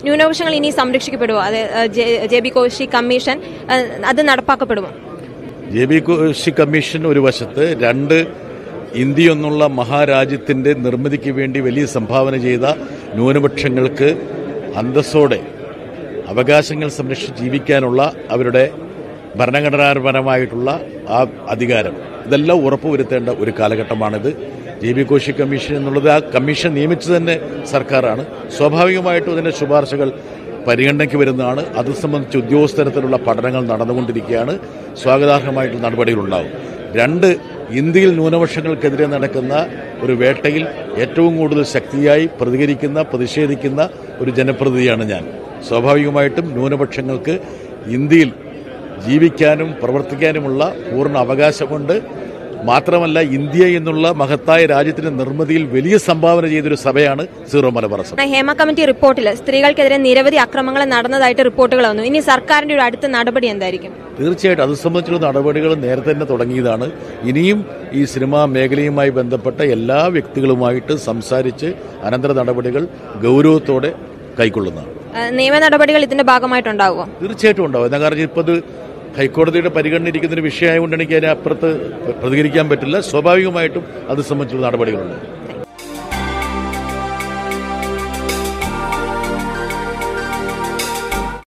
ന്യൂനപക്ഷങ്ങൾ ഇനി സംരക്ഷിക്കപ്പെടുമോ അത് ഏഹ്, J- J B Koshy commission ഏഹ്, അത് നടപ്പാക്കപ്പെടുമോ ജെ ബി കോശി കമ്മീഷൻ ഒരു വശത്ത് രണ്ട് ഇന്ത്യ എന്നുള്ള മഹാരാജ്യത്തിന്റെ നിർമ്മിതിക്ക് വേണ്ടി വലിയ സംഭാവന ചെയ്ത ന്യൂനപക്ഷങ്ങൾക്ക് അന്തസ്സോടെ അവകാശങ്ങൾ സംരക്ഷിച്ച് ജീവിക്കാനുള്ള അവരുടെ ഭരണഘടനാപരമായിട്ടുള്ള ആ അധികാരം ഇതെല്ലാം ഉറപ്പുവരുത്തേണ്ട ഒരു കാലഘട്ടമാണിത് ജെ ബി കോശി കമ്മീഷൻ എന്നുള്ളത് ആ കമ്മീഷൻ നിയമിച്ചു തന്നെ സർക്കാരാണ് സ്വാഭാവികമായിട്ടും അതിന്റെ ശുപാർശകൾ പരിഗണനയ്ക്ക് വരുന്നതാണ് അത് സംബന്ധിച്ച് ഉദ്യോഗസ്ഥതരത്തിലുള്ള പഠനങ്ങൾ നടന്നുകൊണ്ടിരിക്കുകയാണ് സ്വാഗതാർഹമായിട്ടുള്ള നടപടികളുണ്ടാവും രണ്ട് ഇന്ത്യയിൽ ന്യൂനപക്ഷങ്ങൾക്കെതിരെ നടക്കുന്ന ഒരു വേട്ടയിൽ ഏറ്റവും കൂടുതൽ ശക്തിയായി പ്രതികരിക്കുന്ന പ്രതിഷേധിക്കുന്ന ഒരു ജനപ്രതിനിധിയാണ് ഞാൻ സ്വാഭാവികമായിട്ടും ന്യൂനപക്ഷങ്ങൾക്ക് ഇന്ത്യയിൽ ജീവിക്കാനും പ്രവർത്തിക്കാനുമുള്ള പൂർണ്ണ അവകാശമുണ്ട് മാത്രമല്ല ഇന്ത്യ എന്നുള്ള മഹത്തായ രാജ്യത്തിന്റെ നിർമ്മിതിയിൽ വലിയ സംഭാവന ചെയ്തൊരു സഭയാണ് സീറോ മലബാർ സഭ ഹേമ കമ്മിറ്റി റിപ്പോർട്ടിൽ സ്ത്രീകൾക്കെതിരെ നിരവധി അക്രമങ്ങൾ നടന്നതായിട്ട് റിപ്പോർട്ടുകൾ വന്നു ഇനി സർക്കാരിന്റെ ഒരു അടുത്ത നടപടി എന്തായിരിക്കും തീർച്ചയായിട്ടും അത് സംബന്ധിച്ചുള്ള നടപടികൾ നേരത്തെ തന്നെ തുടങ്ങിയതാണ് ഇനിയും ഈ സിനിമാ മേഖലയുമായി ബന്ധപ്പെട്ട എല്ലാ വ്യക്തികളുമായിട്ട് സംസാരിച്ച് അനന്തര നടപടികൾ ഗൗരവത്തോടെ കൈക്കൊള്ളുന്നതാണ് ഏഹ്, നിയമ നടപടികൾ ഇതിന്റെ ഭാഗമായിട്ടുണ്ടാവുമോ തീർച്ചയായിട്ടും ഉണ്ടാവും എന്താ കാരണം ഇപ്പോൾ ഇത് ഹൈക്കോടതിയുടെ പരിഗണന ഇരിക്കുന്ന ഒരു വിഷയമായതുകൊണ്ട് എനിക്ക് അതിനപ്പുറത്ത് പ്രതികരിക്കാൻ പറ്റില്ല സ്വാഭാവികമായിട്ടും അത് സംബന്ധിച്ചുള്ള നടപടികളുണ്ട്